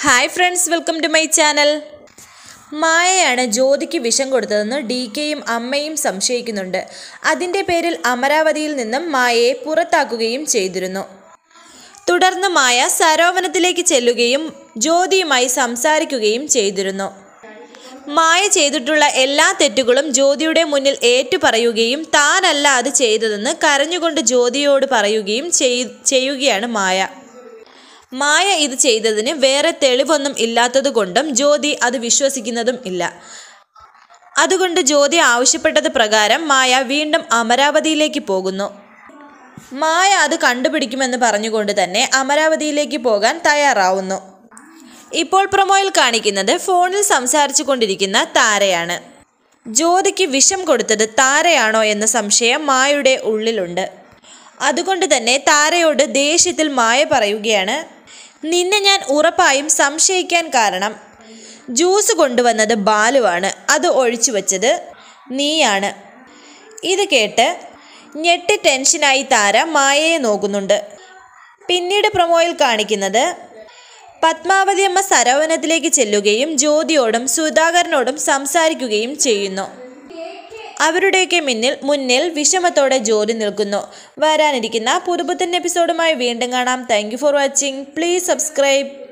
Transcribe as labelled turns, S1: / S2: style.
S1: hi friends welcome to my channel മായയാണ് ജ്യോതിക്ക് വിഷം കൊടുത്തതെന്ന് ഡി കെയും അമ്മയും സംശയിക്കുന്നുണ്ട് അതിൻ്റെ പേരിൽ അമരാവതിയിൽ നിന്നും മായയെ പുറത്താക്കുകയും ചെയ്തിരുന്നു തുടർന്ന് മായ സരോവനത്തിലേക്ക് ചെല്ലുകയും ജ്യോതിയുമായി സംസാരിക്കുകയും ചെയ്തിരുന്നു മായ ചെയ്തിട്ടുള്ള എല്ലാ തെറ്റുകളും ജ്യോതിയുടെ മുന്നിൽ ഏറ്റുപറയുകയും താനല്ല അത് ചെയ്തതെന്ന് കരഞ്ഞുകൊണ്ട് ജ്യോതിയോട് പറയുകയും ചെയ്- ചെയ്യുകയാണ് മായ മായ ഇത് ചെയ്തതിന് വേറെ തെളിവൊന്നും ഇല്ലാത്തതുകൊണ്ടും ജ്യോതി അത് വിശ്വസിക്കുന്നതും ഇല്ല അതുകൊണ്ട് ജ്യോതി ആവശ്യപ്പെട്ടത് പ്രകാരം മായ വീണ്ടും അമരാവതിയിലേക്ക് പോകുന്നു മായ അത് കണ്ടുപിടിക്കുമെന്ന് പറഞ്ഞുകൊണ്ട് തന്നെ അമരാവതിയിലേക്ക് പോകാൻ തയ്യാറാവുന്നു ഇപ്പോൾ പ്രൊമോയിൽ കാണിക്കുന്നത് ഫോണിൽ സംസാരിച്ചു കൊണ്ടിരിക്കുന്ന താരയാണ് ജ്യോതിക്ക് വിഷം കൊടുത്തത് താരയാണോ എന്ന സംശയം മായയുടെ ഉള്ളിലുണ്ട് അതുകൊണ്ട് തന്നെ താരയോട് ദേഷ്യത്തിൽ മായ പറയുകയാണ് നിന്നെ ഞാൻ ഉറപ്പായും സംശയിക്കാൻ കാരണം ജ്യൂസ് കൊണ്ടുവന്നത് ബാലുവാണ് അത് ഒഴിച്ചു വച്ചത് നീയാണ് ഇത് കേട്ട് ഞെട്ടി ടെൻഷനായി താര മായയെ നോക്കുന്നുണ്ട് പിന്നീട് പ്രൊമോയിൽ കാണിക്കുന്നത് പത്മാവതി അമ്മ സരോവനത്തിലേക്ക് ചെല്ലുകയും ജ്യോതിയോടും സുധാകരനോടും സംസാരിക്കുകയും ചെയ്യുന്നു അവരുടെയൊക്കെ മുന്നിൽ മുന്നിൽ വിഷമത്തോടെ ജ്യോതി നിൽക്കുന്നു വരാനിരിക്കുന്ന പുതുപുത്തൻ എപ്പിസോഡുമായി വീണ്ടും കാണാം thank for watching please subscribe